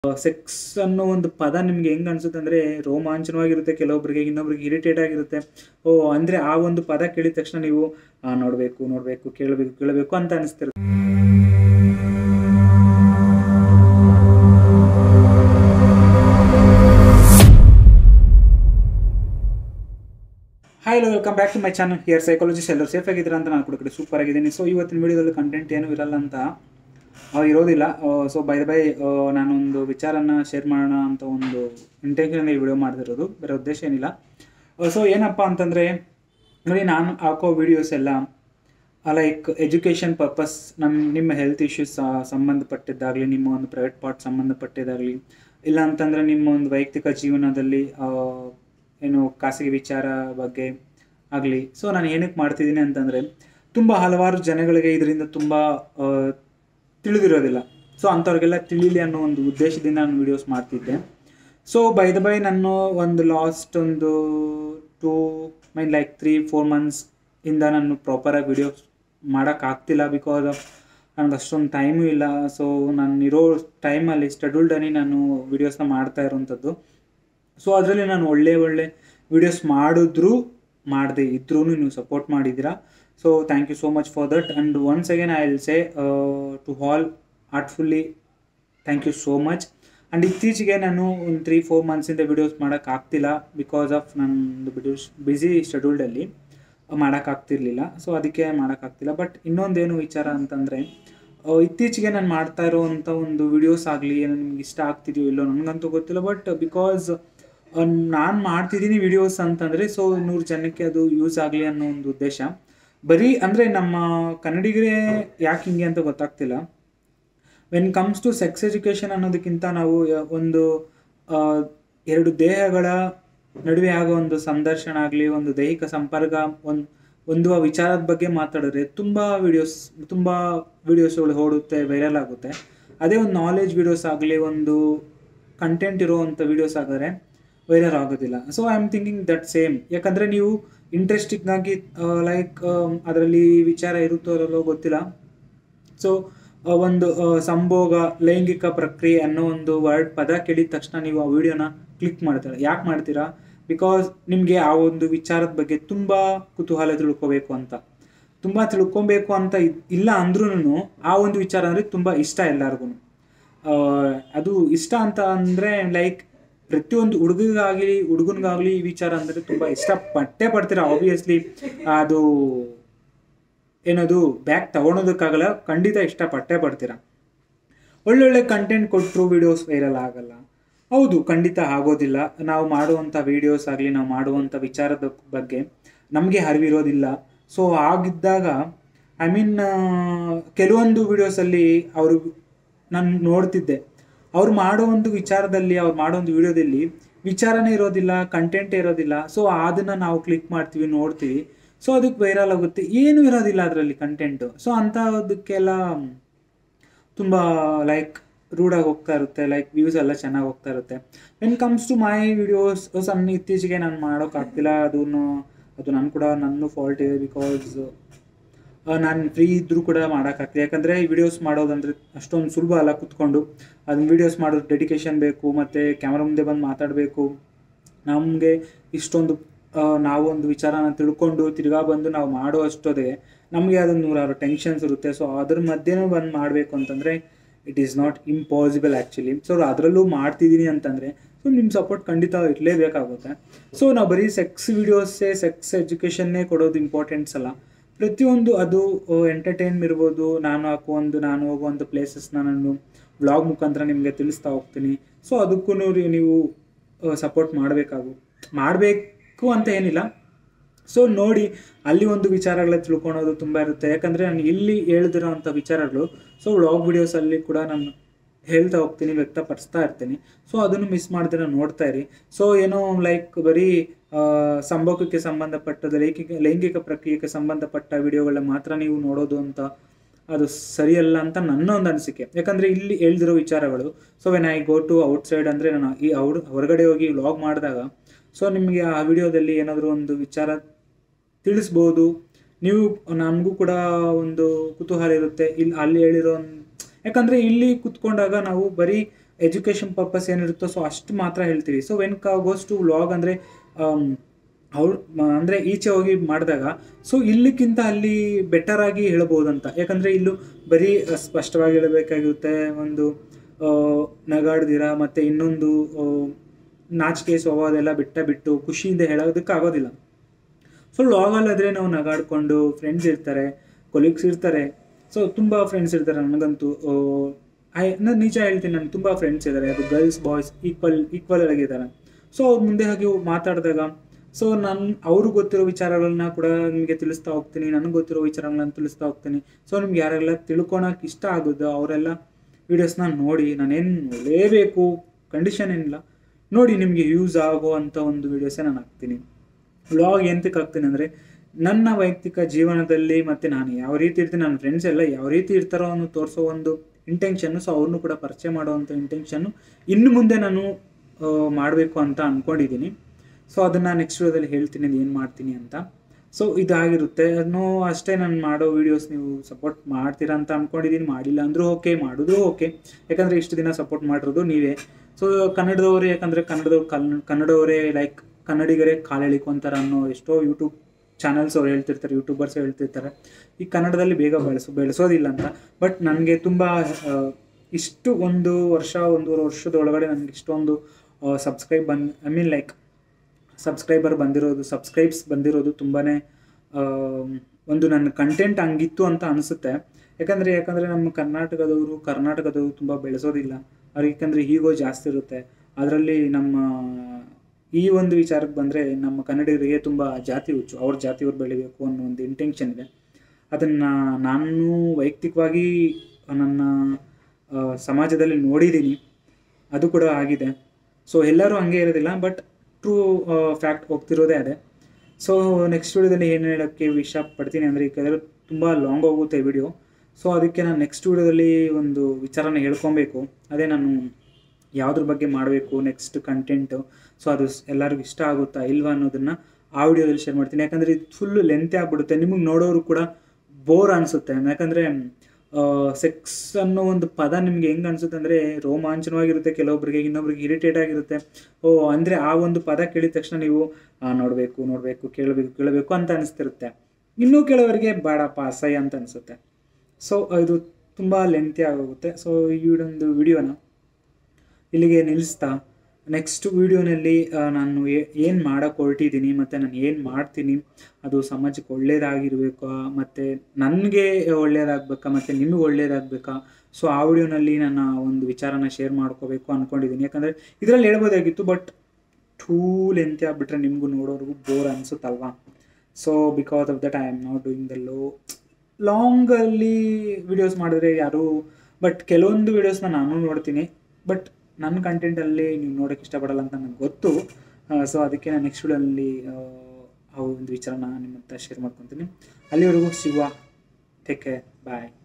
sex ಅನ್ನೋ ಒಂದು ಪದ ನಿಮ್ಗೆ ಹೆಂಗ್ ಅನ್ಸುತ್ತೆ ಅಂದ್ರೆ ರೋಮಾಂಚನವಾಗಿರುತ್ತೆ ಕೆಲವೊಬ್ಬರಿಗೆ ಇನ್ನೊಬ್ರಿಗೆ ಇರಿಟೇಟ್ ಆಗಿರುತ್ತೆ ಓ ಅಂದ್ರೆ ಆ ಒಂದು ಪದ ಕೇಳಿದ ತಕ್ಷಣ ನೀವು ಆ, ನೋಡ್ಬೇಕು ನೋಡ್ಬೇಕು ಕೇಳಬೇಕು ಕೇಳಬೇಕು ಅಂತ ಅನಿಸ್ತಿರುತ್ತೆ hi hello welcome back to my channel here psychologist ಎಲ್ಲರೂ ಸೇಫ್ ಆಗಿದ್ದೀರಾ ಅಂತ ನಾನು ಕೂಡ ಕಡೆ ಸೂಪರ್ ಆಗಿದ್ದೀನಿ ಸೊ ಇವತ್ತಿನ ವಿಡಿಯೋದಲ್ಲಿ ಕಂಟೆಂಟ್ ಏನೂ ಇರಲ್ಲ ಅಂತ ಆ, ಇರೋದಿಲ್ಲ ಸೊ ಬೈ ಬೈ ನಾನೊಂದು ವಿಚಾರನ ಶೇರ್ ಮಾಡೋಣ ಅಂತ ಒಂದು ಇಂಟೆನ್ಷನ್ ಈ ವಿಡಿಯೋ ಮಾಡ್ತಿರೋದು ಬೇರೆ ಉದ್ದೇಶ ಏನಿಲ್ಲ ಸೊ ಏನಪ್ಪ ಅಂತಂದರೆ ನೋಡಿ ನಾನು ಹಾಕೋ ವಿಡಿಯೋಸ್ ಎಲ್ಲ ಲೈಕ್ ಎಜುಕೇಷನ್ ಪರ್ಪಸ್ ನಮ್ಮ ನಿಮ್ಮ ಹೆಲ್ತ್ ಇಶ್ಯೂಸ್ ಸಂಬಂಧಪಟ್ಟಿದ್ದಾಗಲಿ ನಿಮ್ಮ ಒಂದು ಪ್ರೈವೇಟ್ ಪಾರ್ಟ್ ಸಂಬಂಧಪಟ್ಟಿದ್ದಾಗಲಿ ಇಲ್ಲ ಅಂತಂದರೆ ನಿಮ್ಮ ಒಂದು ವೈಯಕ್ತಿಕ ಜೀವನದಲ್ಲಿ ಆ, ಏನು ಖಾಸಗಿ ವಿಚಾರ ಬಗ್ಗೆ ಆಗಲಿ ಸೊ ನಾನು ಏನಕ್ಕೆ ಮಾಡ್ತಿದ್ದೀನಿ ಅಂತಂದರೆ ತುಂಬ ಹಲವಾರು ಜನಗಳಿಗೆ ಇದರಿಂದ ತುಂಬ ಆ, ತಿಳಿದಿರೋದಿಲ್ಲ ಸೊ ಅಂಥವ್ರಿಗೆಲ್ಲ ತಿಳಿಲಿ ಅನ್ನೋ ಒಂದು ಉದ್ದೇಶದಿಂದ ನಾನು ವೀಡಿಯೋಸ್ ಮಾಡ್ತಿದ್ದೆ ಸೊ ಬೈ ದ ಬೈ ನಾನು ಒಂದು ಲಾಸ್ಟ್ ಒಂದು two mean like three four months ಇಂದ ನಾನು ಪ್ರಾಪರಾಗಿ ವಿಡಿಯೋಸ್ ಮಾಡೋಕ್ಕಾಗ್ತಿಲ್ಲ ಬಿಕಾಸ್ ಆಫ್ ನನಗೆ ಅಷ್ಟೊಂದು ಟೈಮು ಇಲ್ಲ ಸೊ ನಾನು ಇರೋ ಟೈಮಲ್ಲಿ ಸ್ಟಡ್ಯೂಲ್ಡನಿ ನಾನು ವೀಡಿಯೋಸ್ನ ಮಾಡ್ತಾ ಇರೋವಂಥದ್ದು ಸೊ ಅದರಲ್ಲಿ ನಾನು ಒಳ್ಳೆ ಒಳ್ಳೆ ವಿಡಿಯೋಸ್ ಮಾಡಿದ್ರು ಮಾಡದೆ ಇದ್ರೂ ನೀವು ಸಪೋರ್ಟ್ ಮಾಡಿದ್ದೀರಾ so thank you so much for that and once again I will say to whole heartfully thank you so much and ಇತ್ತೀಚೆಗೆ ನಾನು ಒಂದು ತ್ರೀ ಫೋರ್ ಮಂತ್ಸಿಂದ ವಿಡಿಯೋಸ್ ಮಾಡೋಕ್ಕಾಗ್ತಿಲ್ಲ ಬಿಕಾಸ್ ಆಫ್ ನನ್ನದು ವಿಡಿಯೋಸ್ ಬ್ಯುಸಿ ಶೆಡ್ಯೂಲ್ಡಲ್ಲಿ ಮಾಡೋಕ್ಕಾಗ್ತಿರ್ಲಿಲ್ಲ ಸೊ ಅದಕ್ಕೆ ಮಾಡೋಕ್ಕಾಗ್ತಿಲ್ಲ ಬಟ್ ಇನ್ನೊಂದೇನು ವಿಚಾರ ಅಂತಂದರೆ ಇತ್ತೀಚೆಗೆ ನಾನು ಮಾಡ್ತಾ ಇರೋವಂಥ ಒಂದು ವಿಡಿಯೋಸ್ ಆಗಲಿ ಏನೋ ನಿಮ್ಗೆ ಇಷ್ಟ ಆಗ್ತಿದೆಯೋ ಇಲ್ಲೋ ನನಗಂತೂ ಗೊತ್ತಿಲ್ಲ ಬಟ್ ಬಿಕಾಸ್ ನಾನು ಮಾಡ್ತಿದ್ದೀನಿ ವಿಡಿಯೋಸ್ ಅಂತಂದರೆ ಸೊ ನೂರು ಜನಕ್ಕೆ ಅದು ಯೂಸ್ ಆಗಲಿ ಅನ್ನೋ ಒಂದು ಉದ್ದೇಶ ಬರೀ ಅಂದರೆ ನಮ್ಮ ಕನ್ನಡಿಗರೇ ಯಾಕೆ ಹಿಂಗೆ ಅಂತ ಗೊತ್ತಾಗ್ತಿಲ್ಲ when comes to sex education ಅನ್ನೋದಕ್ಕಿಂತ ನಾವು ಯ- ಒಂದು ಆ, ಎರಡು ದೇಹಗಳ ನಡುವೆ ಆಗೋ ಒಂದು ಸಂದರ್ಶನ ಆಗಲಿ ಒಂದು ದೈಹಿಕ ಸಂಪರ್ಕ ಒಂದು ಹೊಂದುವ ವಿಚಾರದ ಬಗ್ಗೆ ಮಾತಾಡಿದ್ರೆ ತುಂಬ ವಿಡಿಯೋಸ್ ತುಂಬ ವಿಡಿಯೋಸ್ಗಳು ಓಡುತ್ತೆ ವೈರಲ್ ಆಗುತ್ತೆ ಅದೇ ಒಂದು ನಾಲೆಜ್ ವಿಡಿಯೋಸ್ ಆಗಲಿ ಒಂದು ಕಂಟೆಂಟ್ ಇರೋವಂಥ ವಿಡಿಯೋಸ್ ಆಗಿದ್ರೆ ವೈರಲ್ ಆಗೋದಿಲ್ಲ so I am thinking that same ಯಾಕಂದರೆ ನೀವು ಇಂಟ್ರೆಸ್ಟಿಂಗಾಗಿ ಲೈಕ್ ಅದರಲ್ಲಿ ವಿಚಾರ ಇರುತ್ತೋ ಇರಲ್ಲೋ ಗೊತ್ತಿಲ್ಲ ಸೊ ಒಂದು ಆ, ಸಂಭೋಗ ಲೈಂಗಿಕ ಪ್ರಕ್ರಿಯೆ ಅನ್ನೋ ಒಂದು ವರ್ಡ್ ಪದ ಕೇಳಿದ ತಕ್ಷಣ ನೀವು ಆ ವಿಡಿಯೋನ ಕ್ಲಿಕ್ ಮಾಡ್ತೀರಾ ಯಾಕೆ ಮಾಡ್ತೀರಾ ಬಿಕಾಸ್ ನಿಮಗೆ ಆ ಒಂದು ವಿಚಾರದ ಬಗ್ಗೆ ತುಂಬ ಕುತೂಹಲ ತಿಳ್ಕೋಬೇಕು ಅಂತ ತುಂಬ ತಿಳ್ಕೊಬೇಕು ಅಂತ ಇದ್- ಇಲ್ಲ ಅಂದ್ರೂ ಆ ಒಂದು ವಿಚಾರ ಅಂದರೆ ತುಂಬ ಇಷ್ಟ ಎಲ್ಲರಿಗೂ ಅದು ಇಷ್ಟ ಅಂತ ಅಂದರೆ ಲೈಕ್ ಪ್ರತಿಯೊಂದು ಹುಡುಗಿಗಾಗಲಿ ಹುಡುಗನಿಗಾಗಲಿ ಈ ವಿಚಾರ ಅಂದರೆ ತುಂಬ ಇಷ್ಟಪಟ್ಟೇ ಪಡ್ತೀರಾ ಆಬ್ವಿಯಸ್ಲಿ ಅದು ಏನದು ಬ್ಯಾಗ್ ತಗೊಳೋದಕ್ಕಾಗಲ್ಲ ಖಂಡಿತ ಇಷ್ಟಪಟ್ಟೇ ಪಡ್ತೀರಾ ಒಳ್ಳೊಳ್ಳೆ ಕಂಟೆಂಟ್ ಕೊಟ್ಟರು ವಿಡಿಯೋಸ್ ವೈರಲ್ ಆಗಲ್ಲ ಹೌದು ಖಂಡಿತ ಆಗೋದಿಲ್ಲ ನಾವು ಮಾಡುವಂಥ ವಿಡಿಯೋಸ್ ಆಗಲಿ ನಾವು ಮಾಡುವಂಥ ವಿಚಾರದ ಬಗ್ಗೆ ನಮಗೆ ಅರಿವಿರೋದಿಲ್ಲ ಸೊ ಆಗಿದ್ದಾಗ ಐ ಮೀನ್ ಕೆಲವೊಂದು ವಿಡಿಯೋಸಲ್ಲಿ ಅವರು ನಾನು ನೋಡ್ತಿದ್ದೆ ಅವ್ರು ಮಾಡೋ ಒಂದು ವಿಚಾರದಲ್ಲಿ ಅವ್ರು ಮಾಡೋ ಒಂದು ವಿಡಿಯೋದಲ್ಲಿ ವಿಚಾರನೇ ಇರೋದಿಲ್ಲ ಕಂಟೆಂಟ್ ಇರೋದಿಲ್ಲ ಸೊ ಅದನ್ನು ನಾವು ಕ್ಲಿಕ್ ಮಾಡ್ತೀವಿ ನೋಡ್ತೀವಿ ಸೊ ಅದಕ್ಕೆ ವೈರಲ್ ಆಗುತ್ತೆ ಏನೂ ಇರೋದಿಲ್ಲ ಅದರಲ್ಲಿ ಕಂಟೆಂಟು ಸೊ ಅಂಥದಕ್ಕೆಲ್ಲ ತುಂಬ ಲೈಕ್ ರೂಢಾಗಿ ಹೋಗ್ತಾ ಇರುತ್ತೆ ಲೈಕ್ ವ್ಯೂಸ್ ಎಲ್ಲ ಚೆನ್ನಾಗಿ ಹೋಗ್ತಾ ಇರುತ್ತೆ when comes to my videos ಸಣ್ಣ ಇತ್ತೀಚೆಗೆ ನಾನು ಮಾಡೋಕ್ಕಾಗ್ತಿಲ್ಲ ಅದನ್ನು ಅದು ನನ್ನ ಕೂಡ ನನ್ನ ಫಾಲ್ಟ್ ಇದೆ ಬಿಕಾಸ್ ನಾನು ಫ್ರೀ ಇದ್ದರೂ ಕೂಡ ಮಾಡೋಕ್ಕಾಗ್ತಿಲ್ಲ ಯಾಕಂದರೆ ಈ ವಿಡಿಯೋಸ್ ಮಾಡೋದಂದ್ರೆ ಅಷ್ಟೊಂದು ಸುಲಭ ಅಲ್ಲ ಕುತ್ಕೊಂಡು ಅದನ್ನ ವಿಡಿಯೋಸ್ ಮಾಡೋದು ಡೆಡಿಕೇಶನ್ ಬೇಕು ಮತ್ತು ಕ್ಯಾಮ್ರಾ ಮುಂದೆ ಬಂದು ಮಾತಾಡಬೇಕು ನಮಗೆ ಇಷ್ಟೊಂದು ಆ, ನಾವು ಒಂದು ವಿಚಾರನ ತಿಳ್ಕೊಂಡು ತಿರ್ಗಾ ಬಂದು ನಾವು ಮಾಡೋ ಅಷ್ಟೊತ್ತಿಗೆ ನಮಗೆ ಅದೊಂದು ನೂರಾರು ಟೆನ್ಷನ್ಸ್ ಇರುತ್ತೆ ಸೊ ಅದ್ರ ಮಧ್ಯೆನೂ ಬಂದು ಮಾಡಬೇಕು ಅಂತಂದರೆ it is not impossible actually so ಅದರಲ್ಲೂ ಮಾಡ್ತಿದ್ದೀನಿ ಅಂತಂದರೆ ಸೊ ನಿಮ್ಮ ಸಪೋರ್ಟ್ ಖಂಡಿತ ಇರಲೇಬೇಕಾಗುತ್ತೆ ಸೊ ನಾವು ಬರೀ ಸೆಕ್ಸ್ ವಿಡಿಯೋಸೇ ಸೆಕ್ಸ್ ಎಜುಕೇಷನ್ನೇ ಕೊಡೋದು ಇಂಪಾರ್ಟೆಂಟ್ಸ್ ಅಲ್ಲ ಪ್ರತಿಯೊಂದು ಅದು ಎಂಟರ್ಟೈನ್ ಇರ್ಬೋದು ನಾನು ಹಾಕೋ ಒಂದು ನಾನು ಹೋಗುವಂಥ ಪ್ಲೇಸಸ್ನ ನಾನು ವ್ಲಾಗ್ ಮುಖಾಂತರ ನಿಮಗೆ ತಿಳಿಸ್ತಾ ಹೋಗ್ತೀನಿ ಸೊ ಅದಕ್ಕೂ ನೀವು ಸಪೋರ್ಟ್ ಮಾಡಬೇಕಾಗು ಮಾಡಬೇಕು ಅಂತ ಏನಿಲ್ಲ ಸೊ ನೋಡಿ ಅಲ್ಲಿ ಒಂದು ವಿಚಾರಗಳ ತಿಳ್ಕೊಳೋದು ತುಂಬ ಇರುತ್ತೆ ಯಾಕಂದರೆ ನಾನು ಇಲ್ಲಿ ಹೇಳ್ದಿರೋಂಥ ವಿಚಾರಗಳು ಸೊ ವ್ಲಾಗ್ ವಿಡಿಯೋಸಲ್ಲಿ ಕೂಡ ನಾನು ಹೇಳ್ತಾ ಹೋಗ್ತೀನಿ ವ್ಯಕ್ತಪಡಿಸ್ತಾ ಇರ್ತೀನಿ ಸೊ ಅದನ್ನು ಮಿಸ್ ಮಾಡಿದ್ರೆ ನೋಡ್ತಾ ಇರಿ ಸೊ ಏನೋ ಲೈಕ್ ಬರೀ ಆ, ಸಂಭೋಗಕ್ಕೆ ಸಂಬಂಧಪಟ್ಟದ ಲೈಂಗಿಕ ಲೈಂಗಿಕ ಪ್ರಕ್ರಿಯೆಗೆ ಸಂಬಂಧಪಟ್ಟ ವಿಡಿಯೋಗಳನ್ನ ಮಾತ್ರ ನೀವು ನೋಡೋದು ಅಂತ ಅದು ಸರಿಯಲ್ಲ ಅಂತ ನನ್ನ ಒಂದು ಅನಿಸಿಕೆ ಯಾಕಂದರೆ ಇಲ್ಲಿ ಹೇಳ್ದಿರೋ ವಿಚಾರಗಳು so when I go to outside ಅಂದರೆ ನಾನು ಈ ಔಟ್ ಹೊರಗಡೆ ಹೋಗಿ ವ್ಲಾಗ್ ಮಾಡಿದಾಗ ಸೊ ನಿಮಗೆ ಆ ವಿಡಿಯೋದಲ್ಲಿ ಏನಾದರೂ ಒಂದು ವಿಚಾರ ತಿಳಿಸ್ಬೋದು ನೀವು ನಮಗೂ ಕೂಡ ಒಂದು ಕುತೂಹಲ ಇರುತ್ತೆ ಇಲ್ಲಿ ಅಲ್ಲಿ ಹೇಳಿರೋ ಯಾಕಂದರೆ ಇಲ್ಲಿ ಕುತ್ಕೊಂಡಾಗ ನಾವು ಬರೀ ಎಜುಕೇಷನ್ ಪರ್ಪಸ್ ಏನಿರುತ್ತೋ ಸೊ ಅಷ್ಟು ಮಾತ್ರ ಹೇಳ್ತೀವಿ ಸೊ ವೆನ್ ಕ ಗೋಸ್ ಟು ವ್ಲಾಗ್ ಅಂದರೆ ಅವ್ರು ಅಂದರೆ ಈಚೆ ಹೋಗಿ ಮಾಡಿದಾಗ ಸೊ ಇಲ್ಲಿಕ್ಕಿಂತ ಅಲ್ಲಿ ಬೆಟರ್ ಆಗಿ ಹೇಳ್ಬೋದಂತ ಯಾಕಂದರೆ ಇಲ್ಲೂ ಬರೀ ಸ್ಪಷ್ಟವಾಗಿ ಹೇಳಬೇಕಾಗಿರುತ್ತೆ ಒಂದು ಆ, ನಗಾಡ್ದಿರ ಮತ್ತು ಇನ್ನೊಂದು ಆ, ನಾಚಿಕೆ ಸ್ವಭಾವ ಅದೆಲ್ಲ ಬಿಟ್ಟ ಬಿಟ್ಟು ಖುಷಿಯಿಂದ ಹೇಳೋದಕ್ಕೆ ಆಗೋದಿಲ್ಲ ಸೊ ಲಾಗಲ್ಲಾದರೆ ನಾವು ನಗಾಡ್ಕೊಂಡು ಫ್ರೆಂಡ್ಸ್ ಇರ್ತಾರೆ ಕೊಲೀಗ್ಸ್ ಇರ್ತಾರೆ ಸೊ ತುಂಬ ಫ್ರೆಂಡ್ಸ್ ಇರ್ತಾರೆ ನನಗಂತೂ ಆ, ಐ ನಾನು ನಿಜ ಹೇಳ್ತೀನಿ ನನಗೆ ತುಂಬ ಫ್ರೆಂಡ್ಸ್ ಇದ್ದಾರೆ ಅದು ಗರ್ಲ್ಸ್ ಬಾಯ್ಸ್ ಈಕ್ವಲ್ ಈಕ್ವಲ್ ಆಗಿದ್ದಾರೆ ಸೊ ಅವ್ರ ಮುಂದೆ ಹಾಗೆ ಮಾತಾಡಿದಾಗ ಸೊ ನಾನು ಅವ್ರಿಗೆ ಗೊತ್ತಿರೋ ವಿಚಾರಗಳನ್ನ ಕೂಡ ನಿಮಗೆ ತಿಳಿಸ್ತಾ ಹೋಗ್ತೀನಿ ನನಗೆ ಗೊತ್ತಿರೋ ವಿಚಾರಗಳನ್ನ ತಿಳಿಸ್ತಾ ಹೋಗ್ತೀನಿ ಸೊ ನಿಮ್ಗೆ ಯಾರೆಲ್ಲ ತಿಳ್ಕೊಳಕ್ಕೆ ಇಷ್ಟ ಆಗೋದು ಅವರೆಲ್ಲ ವೀಡಿಯೋಸ್ನ ನೋಡಿ ನಾನೇನು ನೋಡಲೇಬೇಕು ಕಂಡೀಷನ್ ಏನಿಲ್ಲ ನೋಡಿ ನಿಮಗೆ ಯೂಸ್ ಆಗೋ ಅಂಥ ಒಂದು ವೀಡಿಯೋಸೇ ನಾನು ಹಾಕ್ತೀನಿ ವ್ಲಾಗ್ ಎಂತಕ್ಕೆ ಹಾಕ್ತೀನಿ ಅಂದರೆ ನನ್ನ ವೈಯಕ್ತಿಕ ಜೀವನದಲ್ಲಿ ಮತ್ತು ನಾನು ಯಾವ ರೀತಿ ಇರ್ತೀನಿ ನನ್ನ ಫ್ರೆಂಡ್ಸ್ ಎಲ್ಲ ಯಾವ ರೀತಿ ಇರ್ತಾರೋ ಅನ್ನೋ ತೋರಿಸೋ ಒಂದು ಇಂಟೆನ್ಷನ್ನು ಸೊ ಅವ್ರನ್ನೂ ಕೂಡ ಪರಿಚಯ ಮಾಡುವಂಥ ಇಂಟೆನ್ಷನ್ನು ಇನ್ನು ಮುಂದೆ ನಾನು ಮಾಡಬೇಕು ಅಂತ ಅಂದ್ಕೊಂಡಿದ್ದೀನಿ ಸೊ ಅದನ್ನು ನೆಕ್ಸ್ಟ್ ವಿಡಿಯೋದಲ್ಲಿ ಹೇಳ್ತೀನಿ ಅದು ಏನು ಮಾಡ್ತೀನಿ ಅಂತ ಸೊ ಇದಾಗಿರುತ್ತೆ ಅದನ್ನು ಅಷ್ಟೇ ನಾನು ಮಾಡೋ ವೀಡಿಯೋಸ್ ನೀವು ಸಪೋರ್ಟ್ ಮಾಡ್ತೀರಾ ಅಂತ ಅಂದ್ಕೊಂಡಿದ್ದೀನಿ ಮಾಡಿಲ್ಲ ಅಂದರೂ ಓಕೆ ಮಾಡಿದ್ರು ಓಕೆ ಯಾಕಂದರೆ ಇಷ್ಟು ದಿನ ಸಪೋರ್ಟ್ ಮಾಡಿರೋದು ನೀವೇ ಸೊ ಕನ್ನಡದವರೇ ಯಾಕಂದರೆ ಕನ್ನಡದವ್ರು ಕನ್ನ ಕನ್ನಡವರೇ ಲೈಕ್ ಕನ್ನಡಿಗರೇ ಕಾಲು ಎಳಿಕೊಂತಾರೆ ಅನ್ನೋ ಎಷ್ಟೋ ಯೂಟ್ಯೂಬ್ ಚಾನಲ್ಸ್ ಅವ್ರು ಹೇಳ್ತಿರ್ತಾರೆ ಯೂಟ್ಯೂಬರ್ಸ್ ಹೇಳ್ತಿರ್ತಾರೆ ಈ ಕನ್ನಡದಲ್ಲಿ ಬೇಗ ಬೆಳೆಸೋ ಬೆಳೆಸೋದಿಲ್ಲ ಅಂತ ಬಟ್ ನನಗೆ ತುಂಬ ಇಷ್ಟು ಒಂದು ವರ್ಷ ಒಂದೂವರೆ ವರ್ಷದ ಒಳಗಡೆ ನನಗೆ ಇಷ್ಟೊಂದು ಸಬ್ಸ್ಕ್ರೈಬ್ ಬಂದು ಐ ಮೀನ್ ಲೈಕ್ ಸಬ್ಸ್ಕ್ರೈಬರ್ ಬಂದಿರೋದು ಸಬ್ಸ್ಕ್ರೈಬ್ಸ್ ಬಂದಿರೋದು ತುಂಬಾ ಒಂದು ನನ್ನ ಕಂಟೆಂಟ್ ಹಂಗಿತ್ತು ಅಂತ ಅನಿಸುತ್ತೆ ಯಾಕಂದರೆ ಯಾಕಂದರೆ ನಮ್ಮ ಕರ್ನಾಟಕದವರು ಕರ್ನಾಟಕದವರು ತುಂಬ ಬೆಳೆಸೋದಿಲ್ಲ ಅವ್ರಿಗೆ ಯಾಕಂದರೆ ಈಗೋ ಜಾಸ್ತಿ ಇರುತ್ತೆ ಅದರಲ್ಲಿ ನಮ್ಮ ಈ ಒಂದು ವಿಚಾರಕ್ಕೆ ಬಂದರೆ ನಮ್ಮ ಕನ್ನಡಿಗರಿಗೆ ತುಂಬ ಜಾತಿ ಹುಚ್ಚು ಅವ್ರ ಜಾತಿಯವ್ರು ಬೆಳಿಬೇಕು ಅನ್ನೋ ಒಂದು ಇಂಟೆನ್ಷನ್ ಇದೆ ಅದನ್ನು ನಾನು ವೈಯಕ್ತಿಕವಾಗಿ ನನ್ನ ಆ, ಸಮಾಜದಲ್ಲಿ ನೋಡಿದ್ದೀನಿ ಅದು ಕೂಡ ಆಗಿದೆ ಸೊ ಎಲ್ಲರೂ ಹಂಗೆ ಇರೋದಿಲ್ಲ ಬಟ್ ಟ್ರೂ ಫ್ಯಾಕ್ಟ್ ಹೋಗ್ತಿರೋದೇ ಅದೇ ಸೊ ನೆಕ್ಸ್ಟ್ ವಿಡಿಯೋದಲ್ಲಿ ಏನು ಹೇಳೋಕ್ಕೆ ಇಷ್ಟಪಡ್ತೀನಿ ಅಂದರೆ ಈ ಕೆಲವರು ತುಂಬ ಲಾಂಗ್ ಹೋಗುತ್ತೆ ವಿಡಿಯೋ ಸೊ ಅದಕ್ಕೆ ನಾನು ನೆಕ್ಸ್ಟ್ ವಿಡಿಯೋದಲ್ಲಿ ಒಂದು ವಿಚಾರನ ಹೇಳ್ಕೊಬೇಕು ಅದೇ ನಾನು ಯಾವುದ್ರ ಬಗ್ಗೆ ಮಾಡಬೇಕು ನೆಕ್ಸ್ಟ್ ಕಂಟೆಂಟು ಸೊ ಅದು ಸ್- ಎಲ್ಲರಿಗೂ ಇಷ್ಟ ಆಗುತ್ತಾ ಇಲ್ವಾ ಅನ್ನೋದನ್ನು ಆ ವಿಡಿಯೋದಲ್ಲಿ ಶೇರ್ ಮಾಡ್ತೀನಿ ಯಾಕಂದರೆ ಇದು ಫುಲ್ಲು ಲೆಂತೆ ಆಗ್ಬಿಡುತ್ತೆ ನಿಮಗೆ ನೋಡೋರು ಕೂಡ ಬೋರ್ ಅನಿಸುತ್ತೆ ಯಾಕಂದರೆ ಸೆಕ್ಸ್ ಅನ್ನೋ ಒಂದು ಪದ ನಿಮ್ಗೆ ಹೆಂಗೆ ಅನಿಸುತ್ತೆ ಅಂದರೆ ರೋಮಾಂಚನವಾಗಿರುತ್ತೆ ಕೆಲವೊಬ್ಬರಿಗೆ ಇನ್ನೊಬ್ರಿಗೆ ಇರಿಟೇಟ್ ಆಗಿರುತ್ತೆ ಓ ಅಂದರೆ ಆ ಒಂದು ಪದ ಕೇಳಿದ ತಕ್ಷಣ ನೀವು ನೋಡಬೇಕು ನೋಡಬೇಕು ಕೇಳಬೇಕು ಕೇಳಬೇಕು ಅಂತ ಅನಿಸ್ತಿರುತ್ತೆ ಇನ್ನೂ ಕೆಲವರಿಗೆ ಬೇಡಪ್ಪ ಅಸಹ್ಯ ಅಂತ ಅನಿಸುತ್ತೆ ಸೊ ಇದು ತುಂಬ ಲೆಂತಿ ಆಗೋಗುತ್ತೆ ಸೊ ಈ ಒಂದು ವಿಡಿಯೋನ ಇಲ್ಲಿಗೆ ನಿಲ್ಲಿಸ್ತಾ ನೆಕ್ಸ್ಟ್ ವೀಡಿಯೋನಲ್ಲಿ ನಾನು ಏನು ಮಾಡೋಕ್ಕೆ ಹೊರಟಿದ್ದೀನಿ ಮತ್ತು ನಾನು ಏನು ಮಾಡ್ತೀನಿ ಅದು ಸಮಾಜಕ್ಕೆ ಒಳ್ಳೇದಾಗಿರ್ಬೇಕಾ ಮತ್ತು ನನಗೆ ಒಳ್ಳೇದಾಗಬೇಕಾ ಮತ್ತು ನಿಮಗೆ ಒಳ್ಳೇದಾಗಬೇಕಾ ಸೊ ಆ ವಿಡಿಯೋನಲ್ಲಿ ನನ್ನ ಒಂದು ವಿಚಾರನ ಶೇರ್ ಮಾಡ್ಕೋಬೇಕು ಅಂದ್ಕೊಂಡಿದ್ದೀನಿ ಯಾಕಂದರೆ ಇದರಲ್ಲಿ ಹೇಳ್ಬೋದಾಗಿತ್ತು ಬಟ್ ಟೂ ಲೆಂತಿ ಆಗಿಬಿಟ್ರೆ ನಿಮಗೂ ನೋಡೋರಿಗೂ ಬೋರ್ ಅನಿಸುತ್ತಲ್ವಾ so because of that I am not doing the low ಲಾಂಗಲ್ಲಿ ವಿಡಿಯೋಸ್ ಮಾಡಿದ್ರೆ ಯಾರು ಬಟ್ ಕೆಲವೊಂದು ವಿಡಿಯೋಸ್ನ ನಾನು ನೋಡ್ತೀನಿ ಬಟ್ ನನ್ನ ಕಂಟೆಂಟಲ್ಲಿ ನೀವು ನೋಡೋಕ್ಕೆ ಇಷ್ಟಪಡಲ್ಲ ಅಂತ ನನಗೆ ಗೊತ್ತು ಸೊ ಅದಕ್ಕೆ ನಾನು ನೆಕ್ಸ್ಟ್ ವಿಡಿಯೋನಲ್ಲಿ ಆ ಒಂದು ವಿಚಾರನ ನಿಮ್ಮ ಹತ್ರ ಶೇರ್ ಮಾಡ್ಕೊತೀನಿ ಅಲ್ಲಿವರೆಗೂ ಸಿಗುವ ಟೇಕ್ ಕೇರ್ ಬಾಯ್